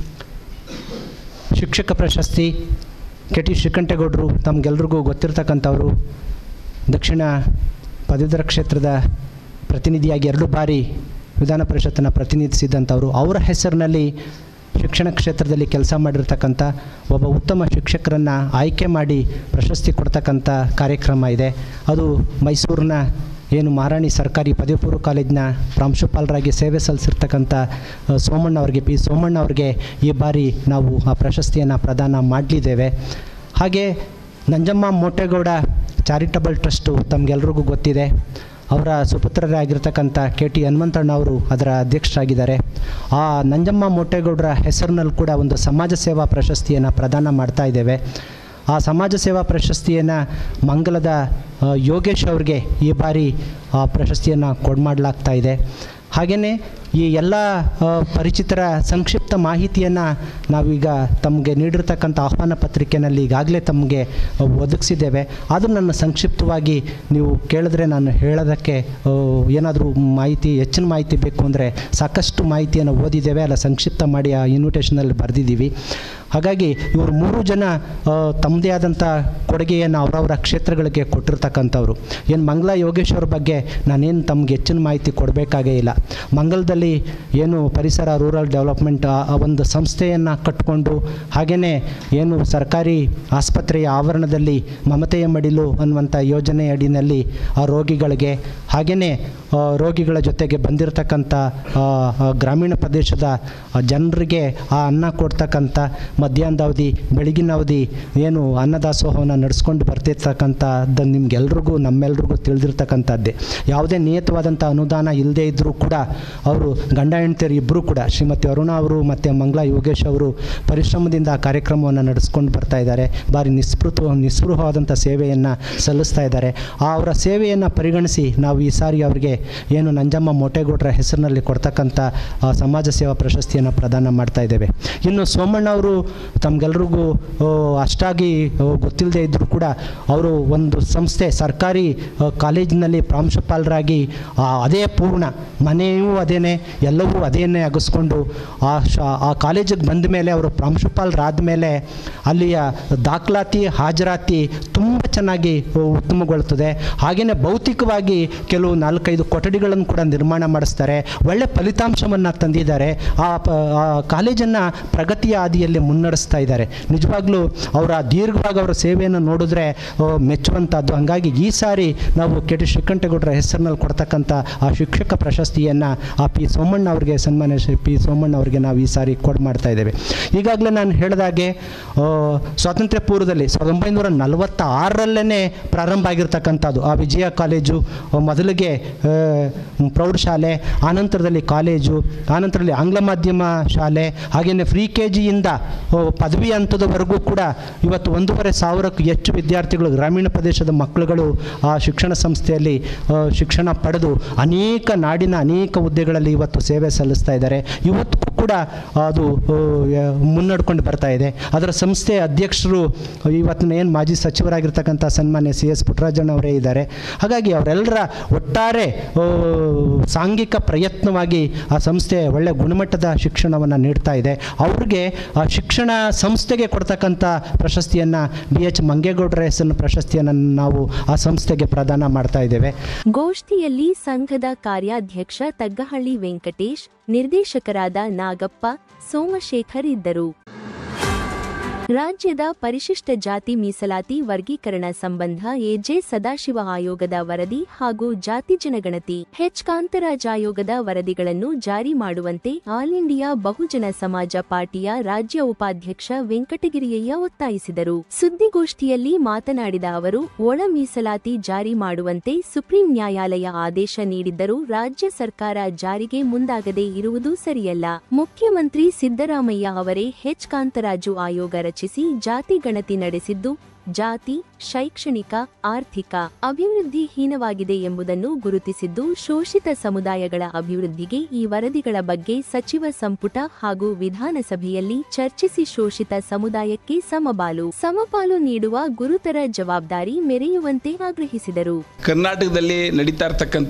ಶಿಕ್ಷಕ ಪ್ರಶಸ್ತಿ ಕೆ ಟಿ ಶ್ರೀಕಂಠೇಗೌಡರು ತಮಗೆಲ್ರಿಗೂ ಗೊತ್ತಿರ್ತಕ್ಕಂಥವ್ರು ದಕ್ಷಿಣ ಪದವೀಧರ ಕ್ಷೇತ್ರದ ಪ್ರತಿನಿಧಿಯಾಗಿ ಎರಡು ಬಾರಿ ವಿಧಾನ ಪರಿಷತ್ತನ್ನು ಪ್ರತಿನಿಧಿಸಿದಂಥವರು ಅವರ ಹೆಸರಿನಲ್ಲಿ ಶಿಕ್ಷಣ ಕ್ಷೇತ್ರದಲ್ಲಿ ಕೆಲಸ ಮಾಡಿರ್ತಕ್ಕಂಥ ಒಬ್ಬ ಉತ್ತಮ ಶಿಕ್ಷಕರನ್ನು ಆಯ್ಕೆ ಮಾಡಿ ಪ್ರಶಸ್ತಿ ಕೊಡ್ತಕ್ಕಂಥ ಕಾರ್ಯಕ್ರಮ ಇದೆ ಅದು ಮೈಸೂರಿನ ಏನು ಮಾರಾಣಿ ಸರ್ಕಾರಿ ಪದವಿ ಪೂರ್ವ ಕಾಲೇಜಿನ ಪ್ರಾಂಶುಪಾಲರಾಗಿ ಸೇವೆ ಸಲ್ಲಿಸಿರ್ತಕ್ಕಂಥ ಆ, ಸೋಮಣ್ಣ ಅವರಿಗೆ ಪಿ ಸೋಮಣ್ಣ ಅವರಿಗೆ ಈ ಬಾರಿ ನಾವು ಆ ಪ್ರಶಸ್ತಿಯನ್ನು ಪ್ರದಾನ ಮಾಡಲಿದ್ದೇವೆ ಹಾಗೆ ನಂಜಮ್ಮ ಮೋಟೇಗೌಡ ಚಾರಿಟಬಲ್ ಟ್ರಸ್ಟು ತಮಗೆಲ್ರಿಗೂ ಗೊತ್ತಿದೆ ಅವರ ಸುಪುತ್ರರಾಗಿರ್ತಕ್ಕಂಥ ಕೆ ಟಿ ಹನುಮಂತಣ್ಣ ಅವರು ಅದರ ಅಧ್ಯಕ್ಷರಾಗಿದ್ದಾರೆ ಆ ನಂಜಮ್ಮ ಮೋಟೇಗೌಡರ ಹೆಸರಿನಲ್ಲಿ ಕೂಡ ಒಂದು ಸಮಾಜ ಸೇವಾ ಪ್ರಶಸ್ತಿಯನ್ನು ಪ್ರದಾನ ಮಾಡ್ತಾ ಇದ್ದೇವೆ ಆ ಸಮಾಜ ಸೇವಾ ಪ್ರಶಸ್ತಿಯನ್ನು ಮಂಗಲದ ಆ, ಯೋಗೇಶ್ ಅವ್ರಿಗೆ ಈ ಬಾರಿ ಆ ಪ್ರಶಸ್ತಿಯನ್ನು ಕೊಡ್ಮಾಡಲಾಗ್ತಾ ಇದೆ ಹಾಗೆಯೇ ಈ ಎಲ್ಲ ಆ, ಪರಿಚಿತರ ಸಂಕ್ಷಿಪ್ತ ಮಾಹಿತಿಯನ್ನು ನಾವೀಗ ತಮಗೆ ನೀಡಿರ್ತಕ್ಕಂಥ ಆಹ್ವಾನ ಪತ್ರಿಕೆಯಲ್ಲಿ ಈಗಾಗಲೇ ತಮಗೆ ಒದಗಿಸಿದ್ದೇವೆ ಆದರೂ ನನ್ನ ಸಂಕ್ಷಿಪ್ತವಾಗಿ ನೀವು ಕೇಳಿದ್ರೆ ನಾನು ಹೇಳೋದಕ್ಕೆ ಏನಾದರೂ ಮಾಹಿತಿ ಹೆಚ್ಚಿನ ಮಾಹಿತಿ ಬೇಕು ಅಂದರೆ ಸಾಕಷ್ಟು ಮಾಹಿತಿಯನ್ನು ಓದಿದ್ದೇವೆ ಅಲ್ಲ ಸಂಕ್ಷಿಪ್ತ ಮಾಡಿ ಆ ಇನ್ವಿಟೇಷನಲ್ಲಿ ಬರೆದಿದ್ದೀವಿ ಹಾಗಾಗಿ ಇವರು ಮೂರು ಜನ ಆ, ತಮ್ಮದೇ ಆದಂಥ ಕೊಡುಗೆಯನ್ನು ಅವರವರ ಕ್ಷೇತ್ರಗಳಿಗೆ ಕೊಟ್ಟಿರ್ತಕ್ಕಂಥವ್ರು ಏನು ಮಂಗಲ ಯೋಗೇಶ್ ಅವ್ರ ಬಗ್ಗೆ ನಾನೇನು ತಮಗೆ ಹೆಚ್ಚಿನ ಮಾಹಿತಿ ಕೊಡಬೇಕಾಗೇ ಇಲ್ಲ ಮಂಗಲದಲ್ಲಿ ಏನು ಪರಿಸರ ರೂರಲ್ ಡೆವಲಪ್ಮೆಂಟ್ ಆ ಆ ಒಂದು ಸಂಸ್ಥೆಯನ್ನು ಕಟ್ಟಿಕೊಂಡು ಹಾಗೆಯೇ ಏನು ಸರ್ಕಾರಿ ಆಸ್ಪತ್ರೆಯ ಆವರಣದಲ್ಲಿ ಮಮತೆಯ ಮಡಿಲು ಅನ್ನುವಂಥ ಯೋಜನೆ ಅಡಿನಲ್ಲಿ ಆ ರೋಗಿಗಳಿಗೆ ಹಾಗೆಯೇ ಆ, ರೋಗಿಗಳ ಜೊತೆಗೆ ಬಂದಿರತಕ್ಕಂಥ ಆ, ಆ, ಗ್ರಾಮೀಣ ಪ್ರದೇಶದ ಆ, ಜನರಿಗೆ ಆ ಅನ್ನ ಕೊಡ್ತಕ್ಕಂಥ ಮಧ್ಯಾಹ್ನದ ಅವಧಿ ಬೆಳಗಿನ ಅವಧಿ ಏನು ಅನ್ನದಾಸೋಹವನ್ನು ನಡೆಸ್ಕೊಂಡು ಬರ್ತಿರ್ತಕ್ಕಂಥದ್ದು ನಿಮ್ಗೆಲ್ರಿಗೂ ನಮ್ಮೆಲ್ರಿಗೂ ತಿಳಿದಿರ್ತಕ್ಕಂಥದ್ದೇ ಯಾವುದೇ ನಿಯತವಾದಂಥ ಅನುದಾನ ಇಲ್ಲದೇ ಇದ್ದರೂ ಕೂಡ ಅವರು ಗಂಡ ಹೆಂಡತಿಯರು ಇಬ್ಬರೂ ಕೂಡ ಶ್ರೀಮತಿ ಅರುಣ ಅವರು ಮತ್ತು ಮಂಗಳಾ ಯೋಗೇಶ್ ಅವರು ಪರಿಶ್ರಮದಿಂದ ಆ ಕಾರ್ಯಕ್ರಮವನ್ನು ನಡೆಸ್ಕೊಂಡು ಬರ್ತಾ ಇದ್ದಾರೆ ಭಾರಿ ನಿಸ್ಪೃತ ನಿಸ್ಪೃಹವಾದಂಥ ಸೇವೆಯನ್ನು ಸಲ್ಲಿಸ್ತಾ ಇದ್ದಾರೆ ಆ ಅವರ ಸೇವೆಯನ್ನು ಪರಿಗಣಿಸಿ ನಾವು ಈ ಸಾರಿ ಅವರಿಗೆ ಏನು ನಂಜಮ್ಮ ಮೋಟೇಗೌಡರ ಹೆಸರಿನಲ್ಲಿ ಕೊಡ್ತಕ್ಕಂಥ ಆ, ಸಮಾಜ ಸೇವಾ ಪ್ರಶಸ್ತಿಯನ್ನು ಪ್ರದಾನ ಮಾಡ್ತಾ ಇದ್ದೇವೆ ಇನ್ನು ಸೋಮಣ್ಣ ಅವರು ತಮಗೆಲ್ರಿಗೂ ಆ, ಅಷ್ಟಾಗಿ ಆ, ಗೊತ್ತಿಲ್ಲದೆ ಇದ್ದರೂ ಕೂಡ ಅವರು ಒಂದು ಸಂಸ್ಥೆ ಸರ್ಕಾರಿ ಆ, ಕಾಲೇಜಿನಲ್ಲಿ ಪ್ರಾಂಶುಪಾಲರಾಗಿ ಆ, ಅದೇ ಪೂರ್ಣ ಮನೆಯೂ ಅದೇನೆ ಎಲ್ಲವೂ ಅದೇನೇ ಅಗಸ್ಕೊಂಡು ಆ ಶ ಆ ಕಾಲೇಜಿಗೆ ಬಂದ ಮೇಲೆ ಅವರು ಪ್ರಾಂಶುಪಾಲರಾದ ಮೇಲೆ ಅಲ್ಲಿಯ ದಾಖಲಾತಿ ಹಾಜರಾತಿ ತುಂಬ ಚೆನ್ನಾಗಿ ಉತ್ತಮಗೊಳ್ಳುತ್ತದೆ ಹಾಗೆಯೇ ಭೌತಿಕವಾಗಿ ಕೆಲವು ನಾಲ್ಕೈದು ಕೊಠಡಿಗಳನ್ನು ಕೂಡ ನಿರ್ಮಾಣ ಮಾಡಿಸ್ತಾರೆ ಒಳ್ಳೆ ಫಲಿತಾಂಶವನ್ನು ತಂದಿದ್ದಾರೆ ಆ ಪ ಆ ಕಾಲೇಜನ್ನು ಪ್ರಗತಿಯ ಹಾದಿಯಲ್ಲಿ ಮುನ್ನಡೆಸ್ತಾ ಇದ್ದಾರೆ ನಿಜವಾಗ್ಲೂ ಅವರ ದೀರ್ಘವಾಗಿ ಅವರ ಸೇವೆಯನ್ನು ನೋಡಿದ್ರೆ ಆ, ಮೆಚ್ಚುವಂಥದ್ದು ಹಾಗಾಗಿ ಈ ಸಾರಿ ನಾವು ಕೆ ಟಿ ಶ್ರೀಕಂಠೇಗೌಡರ ಹೆಸರಿನಲ್ಲಿ ಕೊಡ್ತಕ್ಕಂಥ ಆ ಶಿಕ್ಷಕ ಪ್ರಶಸ್ತಿಯನ್ನು ಆ ಪಿ ಸೋಮಣ್ಣ ಅವರಿಗೆ ಸನ್ಮಾನ್ಯ ಶ್ರೀ ಪಿ ಸೋಮಣ್ಣ ಅವರಿಗೆ ನಾವು ಈ ಸಾರಿ ಕೊಡ್ ಮಾಡ್ತಾ ಇದ್ದೇವೆ ಈಗಾಗಲೇ ನಾನು ಹೇಳಿದಾಗೆ ಆ, ಸ್ವಾತಂತ್ರ್ಯ ಪೂರ್ವದಲ್ಲಿ ಸಾವಿರದ ಒಂಬೈನೂರ ನಲವತ್ತ ಆರರಲ್ಲೇ ಪ್ರಾರಂಭ ಆಗಿರ್ತಕ್ಕಂಥದ್ದು ಆ ವಿಜಯ ಕಾಲೇಜು ಆ, ಮೊದಲಿಗೆ ಆ, ಪ್ರೌಢಶಾಲೆ ಆನಂತರದಲ್ಲಿ ಕಾಲೇಜು ಆನಂತರದಲ್ಲಿ ಆಂಗ್ಲ ಮಾಧ್ಯಮ ಶಾಲೆ ಹಾಗೆಯೇ ಫ್ರೀ ಕೆ ಜಿಯಿಂದ ಪದವಿ ಹಂತದವರೆಗೂ ಕೂಡ ಇವತ್ತು ಒಂದೂವರೆ ಸಾವಿರಕ್ಕೂ ಹೆಚ್ಚು ವಿದ್ಯಾರ್ಥಿಗಳು ಗ್ರಾಮೀಣ ಪ್ರದೇಶದ ಮಕ್ಕಳುಗಳು ಆ ಶಿಕ್ಷಣ ಸಂಸ್ಥೆಯಲ್ಲಿ ಆ, ಶಿಕ್ಷಣ ಪಡೆದು ಅನೇಕ ನಾಡಿನ ಅನೇಕ ಹುದ್ದೆಗಳಲ್ಲಿ ಇವತ್ತು ಸೇವೆ ಸಲ್ಲಿಸ್ತಾ ಇದ್ದಾರೆ ಇವತ್ತು ಕೂಡ ಅದು ಆ, ಯ- ಮುನ್ನಡ್ಕೊಂಡು ಬರ್ತಾ ಇದೆ ಅದರ ಸಂಸ್ಥೆ ಅಧ್ಯಕ್ಷರು ಇವತ್ತಿನ ಏನು ಮಾಜಿ ಸಚಿವರಾಗಿರ್ತಕ್ಕಂಥ ಸನ್ಮಾನ್ಯ ಸಿ ಎಸ್ ಪುಟ್ಟರಾಜಣ್ಣ ಅವರೇ ಇದ್ದಾರೆ ಹಾಗಾಗಿ ಅವರೆಲ್ಲರ ಒಟ್ಟಾರೆ ಆ, ಸಾಂಘಿಕ ಪ್ರಯತ್ನವಾಗಿ ಆ ಸಂಸ್ಥೆ ಒಳ್ಳೆ ಗುಣಮಟ್ಟದ ಶಿಕ್ಷಣವನ್ನು ನೀಡ್ತಾ ಇದೆ ಅವ್ರಿಗೆ ಆ ಶಿಕ್ಷಣ ಸಂಸ್ಥೆಗೆ ಕೊಡ್ತಕ್ಕಂಥ ಪ್ರಶಸ್ತಿಯನ್ನು ಬಿ ಎಚ್ ಮಂಗೇಗೌಡರ ಹೆಸರಿನ ಪ್ರಶಸ್ತಿಯನ್ನು ನಾವು ಆ ಸಂಸ್ಥೆಗೆ ಪ್ರದಾನ ಮಾಡ್ತಾ ಇದ್ದೇವೆ ಗೋಷ್ಠಿಯಲ್ಲಿ ಸಂಘದ ಕಾರ್ಯಾಧ್ಯಕ್ಷ ತಗ್ಗಹಳ್ಳಿ ವೆಂಕಟೇಶ್ ನಿರ್ದೇಶಕರಾದ ನಾಗಪ್ಪ ಸೋಮಶೇಖರ್ ಇದ್ದರು ರಾಜ್ಯದ ಪರಿಶಿಷ್ಟ ಜಾತಿ ಮೀಸಲಾತಿ ವರ್ಗೀಕರಣ ಸಂಬಂಧ ಎಜೆ ಸದಾಶಿವ ಆಯೋಗದ ವರದಿ ಹಾಗೂ ಜಾತಿ ಜನಗಣತಿ ಹೆಚ್ ಕಾಂತರಾಜ್ ಆಯೋಗದ ವರದಿಗಳನ್ನು ಜಾರಿ ಮಾಡುವಂತೆ ಆಲ್ ಇಂಡಿಯಾ ಬಹುಜನ ಸಮಾಜ ಪಾರ್ಟಿಯ ರಾಜ್ಯ ಉಪಾಧ್ಯಕ್ಷ ವೆಂಕಟಗಿರಿಯಯ್ಯ ಒತ್ತಾಯಿಸಿದರು ಸುದ್ದಿಗೋಷ್ಠಿಯಲ್ಲಿ ಮಾತನಾಡಿದ ಅವರು ಒಳ ಮೀಸಲಾತಿ ಜಾರಿ ಮಾಡುವಂತೆ ಸುಪ್ರೀಂ ನ್ಯಾಯಾಲಯ ಆದೇಶ ನೀಡಿದ್ದರೂ ರಾಜ್ಯ ಸರ್ಕಾರ ಜಾರಿಗೆ ಮುಂದಾಗದೇ ಇರುವುದು ಸರಿಯಲ್ಲ ಮುಖ್ಯಮಂತ್ರಿ ಸಿದ್ದರಾಮಯ್ಯ ಅವರೇ ಹೆಚ್ ಕಾಂತರಾಜು ಆಯೋಗ ರಚಿಸಿ ಜಾತಿ ಗಣತಿ ನಡೆಸಿದ್ದು ಜಾತಿ ಶೈಕ್ಷಣಿಕ ಆರ್ಥಿಕ ಅಭಿವೃದ್ಧಿ ಹೀನವಾಗಿದೆ ಎಂಬುದನ್ನು ಗುರುತಿಸಿದ್ದು ಶೋಷಿತ ಸಮುದಾಯಗಳ ಅಭಿವೃದ್ಧಿಗೆ ಈ ವರದಿಗಳ ಬಗ್ಗೆ ಸಚಿವ ಸಂಪುಟ ಹಾಗೂ ವಿಧಾನಸಭೆಯಲ್ಲಿ ಚರ್ಚಿಸಿ ಶೋಷಿತ ಸಮುದಾಯಕ್ಕೆ ಸಮಬಾಲು ಸಮಪಾಲು ನೀಡುವ ಗುರುತರ ಜವಾಬ್ದಾರಿ ಮೆರೆಯುವಂತೆ ಆಗ್ರಹಿಸಿದರು ಕರ್ನಾಟಕದಲ್ಲಿ ನಡೀತಾ ಇರ್ತಕ್ಕಂಥ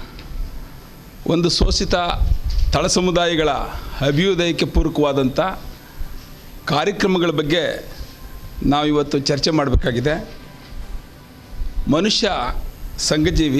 ಒಂದು ಶೋಷಿತ ತಳ ಸಮುದಾಯಗಳ ಅಭ್ಯುದಯಕ್ಕೆ ಪೂರಕವಾದಂಥ ಕಾರ್ಯಕ್ರಮಗಳ ಬಗ್ಗೆ ನಾವು ಇವತ್ತು ಚರ್ಚೆ ಮಾಡಬೇಕಾಗಿದೆ ಮನುಷ್ಯ ಸಂಘಜೀವಿ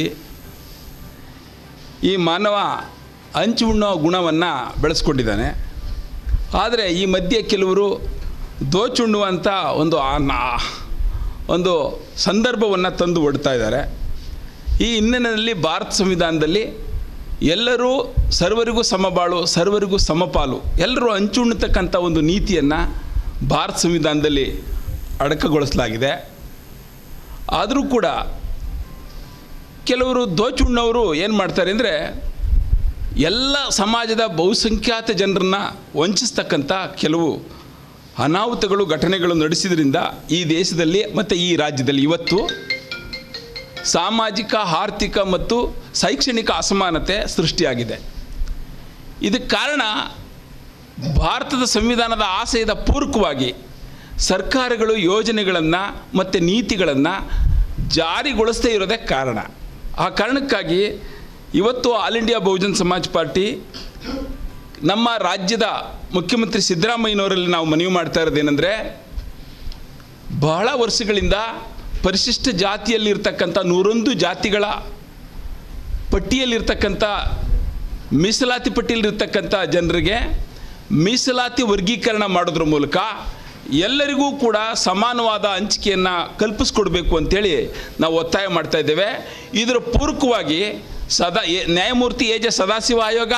ಈ ಮಾನವ ಹಂಚು ಉಣ್ಣೋ ಗುಣವನ್ನು ಬೆಳೆಸ್ಕೊಂಡಿದ್ದಾನೆ ಆದರೆ ಈ ಮಧ್ಯೆ ಕೆಲವರು ದೋಚುಣ್ಣುವಂಥ ಒಂದು ಆ ನಾ- ಒಂದು ಸಂದರ್ಭವನ್ನು ತಂದು ಒಡ್ತಾ ಇದ್ದಾರೆ ಈ ಹಿನ್ನೆಲೆಯಲ್ಲಿ ಭಾರತ ಸಂವಿಧಾನದಲ್ಲಿ ಎಲ್ಲರೂ ಸರ್ವರಿಗೂ ಸಮಬಾಳು ಸರ್ವರಿಗೂ ಸಮಪಾಲು ಎಲ್ಲರೂ ಹಂಚುಣ್ಣತಕ್ಕಂಥ ಒಂದು ನೀತಿಯನ್ನು ಭಾರತ ಸಂವಿಧಾನದಲ್ಲಿ ಅಡಕಗೊಳಿಸಲಾಗಿದೆ ಆದರೂ ಕೂಡ ಕೆಲವರು ದೋಚುಣ್ಣವರು ಏನು ಮಾಡ್ತಾರೆ ಅಂದರೆ ಎಲ್ಲ ಸಮಾಜದ ಬಹುಸಂಖ್ಯಾತ ಜನರನ್ನು ವಂಚಿಸ್ತಕ್ಕಂಥ ಕೆಲವು ಅನಾಹುತಗಳು ಘಟನೆಗಳು ನಡೆಸಿದ್ರಿಂದ ಈ ದೇಶದಲ್ಲಿ ಮತ್ತು ಈ ರಾಜ್ಯದಲ್ಲಿ ಇವತ್ತು ಸಾಮಾಜಿಕ ಆರ್ಥಿಕ ಮತ್ತು ಶೈಕ್ಷಣಿಕ ಅಸಮಾನತೆ ಸೃಷ್ಟಿಯಾಗಿದೆ ಇದಕ್ಕೆ ಕಾರಣ ಭಾರತದ ಸಂವಿಧಾನದ ಆಶಯದ ಪೂರಕವಾಗಿ ಸರ್ಕಾರಗಳು ಯೋಜನೆಗಳನ್ನು ಮತ್ತು ನೀತಿಗಳನ್ನು ಜಾರಿಗೊಳಿಸದೇ ಇರೋದೇ ಕಾರಣ ಆ ಕಾರಣಕ್ಕಾಗಿ ಇವತ್ತು all India Bahujan Samaj party ನಮ್ಮ ರಾಜ್ಯದ ಮುಖ್ಯಮಂತ್ರಿ ಸಿದ್ದರಾಮಯ್ಯನವರಲ್ಲಿ ನಾವು ಮನವಿ ಮಾಡ್ತಾ ಇರೋದೇನೆಂದರೆ ಬಹಳ ವರ್ಷಗಳಿಂದ ಪರಿಶಿಷ್ಟ ಜಾತಿಯಲ್ಲಿರ್ತಕ್ಕಂಥ ನೂರೊಂದು ಜಾತಿಗಳ ಪಟ್ಟಿಯಲ್ಲಿರ್ತಕ್ಕಂಥ ಮೀಸಲಾತಿ ಪಟ್ಟಿಯಲ್ಲಿರ್ತಕ್ಕಂಥ ಜನರಿಗೆ ಮೀಸಲಾತಿ ವರ್ಗೀಕರಣ ಮಾಡೋದ್ರ ಮೂಲಕ ಎಲ್ಲರಿಗೂ ಕೂಡ ಸಮಾನವಾದ ಹಂಚಿಕೆಯನ್ನು ಕಲ್ಪಿಸ್ಕೊಡ್ಬೇಕು ಅಂತೇಳಿ ನಾವು ಒತ್ತಾಯ ಮಾಡ್ತಾ ಇದ್ದೇವೆ ಇದರ ಪೂರಕವಾಗಿ ಸದಾ ಎ- ನ್ಯಾಯಮೂರ್ತಿ ಎ ಜೆ ಸದಾಶಿವ ಆಯೋಗ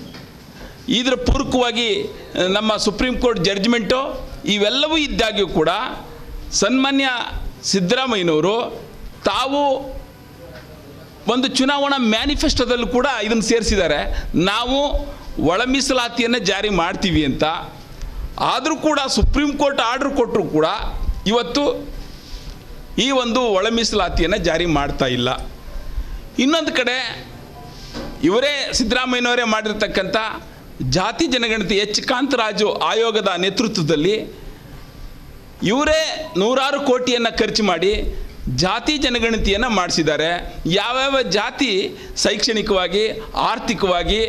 ಇದರ ಪೂರಕವಾಗಿ ಆ, ನಮ್ಮ ಸುಪ್ರೀಂ ಕೋರ್ಟ್ ಜಡ್ಜ್ಮೆಂಟು ಇವೆಲ್ಲವೂ ಇದ್ದಾಗ್ಯೂ ಕೂಡ ಸನ್ಮಾನ್ಯ ಸಿದ್ದರಾಮಯ್ಯನವರು ತಾವು ಒಂದು ಚುನಾವಣಾ ಮ್ಯಾನಿಫೆಸ್ಟೋದಲ್ಲೂ ಕೂಡ ಇದನ್ನು ಸೇರಿಸಿದ್ದಾರೆ ನಾವು ಒಳ ಮೀಸಲಾತಿಯನ್ನು ಜಾರಿ ಮಾಡ್ತೀವಿ ಅಂತ ಆದರೂ ಕೂಡ ಸುಪ್ರೀಂ ಕೋರ್ಟ್ ಆರ್ಡ್ರ್ ಕೊಟ್ಟರು ಕೂಡ ಇವತ್ತು ಈ ಒಂದು ಒಳ ಮೀಸಲಾತಿಯನ್ನು ಜಾರಿ ಮಾಡ್ತಾ ಇಲ್ಲ ಇನ್ನೊಂದು ಕಡೆ ಇವರೇ ಸಿದ್ದರಾಮಯ್ಯನವರೇ ಮಾಡಿರ್ತಕ್ಕಂಥ ಜಾತಿ ಜನಗಣತಿ ಎಚ್ ಕಾಂತರಾಜು ಆಯೋಗದ ನೇತೃತ್ವದಲ್ಲಿ ಇವರೇ ನೂರಾರು ಕೋಟಿಯನ್ನು ಖರ್ಚು ಮಾಡಿ ಜಾತಿ ಜನಗಣತಿಯನ್ನು ಮಾಡಿಸಿದ್ದಾರೆ ಯಾವ್ಯಾವ ಜಾತಿ ಶೈಕ್ಷಣಿಕವಾಗಿ ಆರ್ಥಿಕವಾಗಿ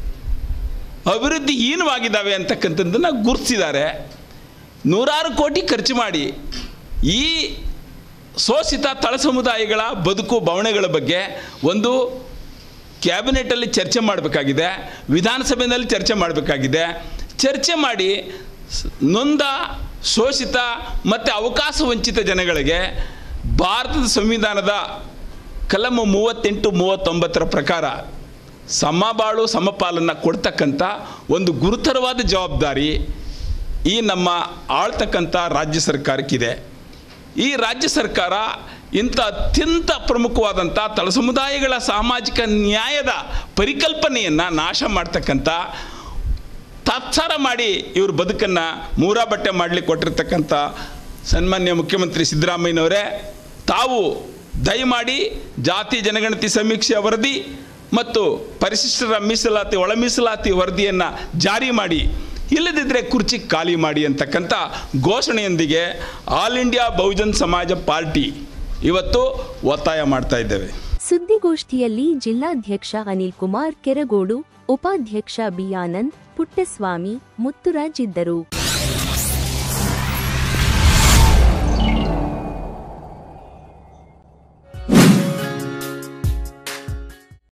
ಅಭಿವೃದ್ಧಿಹೀನವಾಗಿದ್ದಾವೆ ಅಂತಕ್ಕಂಥದ್ದನ್ನು ಗುರುತಿಸಿದ್ದಾರೆ ನೂರಾರು ಕೋಟಿ ಖರ್ಚು ಮಾಡಿ ಈ ಶೋಷಿತ ತಳ ಸಮುದಾಯಗಳ ಬದುಕು ಬವಣೆಗಳ ಬಗ್ಗೆ ಒಂದು ಕ್ಯಾಬಿನೆಟಲ್ಲಿ ಚರ್ಚೆ ಮಾಡಬೇಕಾಗಿದೆ ವಿಧಾನಸಭೆಯಲ್ಲಿ ಚರ್ಚೆ ಮಾಡಬೇಕಾಗಿದೆ ಚರ್ಚೆ ಮಾಡಿ ಸ್- ನೊಂದ ಶೋಷಿತ ಮತ್ತು ಅವಕಾಶ ವಂಚಿತ ಜನಗಳಿಗೆ ಭಾರತದ ಸಂವಿಧಾನದ ಕಲಂ ಮೂವತ್ತೆಂಟು ಮೂವತ್ತೊಂಬತ್ತರ ಪ್ರಕಾರ ಸಮಬಾಳು ಸಮಪಾಲನ್ನು ಕೊಡ್ತಕ್ಕಂಥ ಒಂದು ಗುರುತರವಾದ ಜವಾಬ್ದಾರಿ ಈ ನಮ್ಮ ಆಳ್ತಕ್ಕಂಥ ರಾಜ್ಯ ಸರ್ಕಾರಕ್ಕಿದೆ ಈ ರಾಜ್ಯ ಸರ್ಕಾರ ಇಂಥ ಅತ್ಯಂತ ಪ್ರಮುಖವಾದಂಥ ತಳ ಸಮುದಾಯಗಳ ಸಾಮಾಜಿಕ ನ್ಯಾಯದ ಪರಿಕಲ್ಪನೆಯನ್ನು ನಾಶ ಮಾಡ್ತಕ್ಕಂಥ ತಾತ್ಸಾರ ಮಾಡಿ ಇವ್ರ ಬದುಕನ್ನು ಮೂರಾ ಬಟ್ಟೆ ಮಾಡಲಿಕ್ಕೆ ಕೊಟ್ಟಿರ್ತಕ್ಕಂಥ ಸನ್ಮಾನ್ಯ ಮುಖ್ಯಮಂತ್ರಿ ಸಿದ್ದರಾಮಯ್ಯನವರೇ ತಾವು ದಯಮಾಡಿ ಜಾತಿ ಜನಗಣತಿ ಸಮೀಕ್ಷೆ ವರದಿ ಮತ್ತು ಪರಿಶಿಷ್ಟರ ಮೀಸಲಾತಿ ಒಳ ಮೀಸಲಾತಿ ವರದಿಯನ್ನು ಜಾರಿ ಮಾಡಿ ಇಲ್ಲದಿದ್ದರೆ ಕುರ್ಚಿ ಖಾಲಿ ಮಾಡಿ ಅಂತಕ್ಕಂಥ ಘೋಷಣೆಯೊಂದಿಗೆ ಆಲ್ ಇಂಡಿಯಾ ಬಹುಜನ್ ಸಮಾಜ ಪಾರ್ಟಿ ಇವತ್ತು ಒತ್ತಾಯ ಮಾಡ್ತಾ ಇದ್ದೇವೆ ಸುದ್ದಿಗೋಷ್ಠಿಯಲ್ಲಿ ಜಿಲ್ಲಾಧ್ಯಕ್ಷ ಅನಿಲ್ ಕುಮಾರ್ ಕೆರಗೋಡು ಉಪಾಧ್ಯಕ್ಷ ಬಿ ಆನಂದ್ ಪುಟ್ಟಸ್ವಾಮಿ ಮುತ್ತುರಾಜ್ ಇದ್ದರು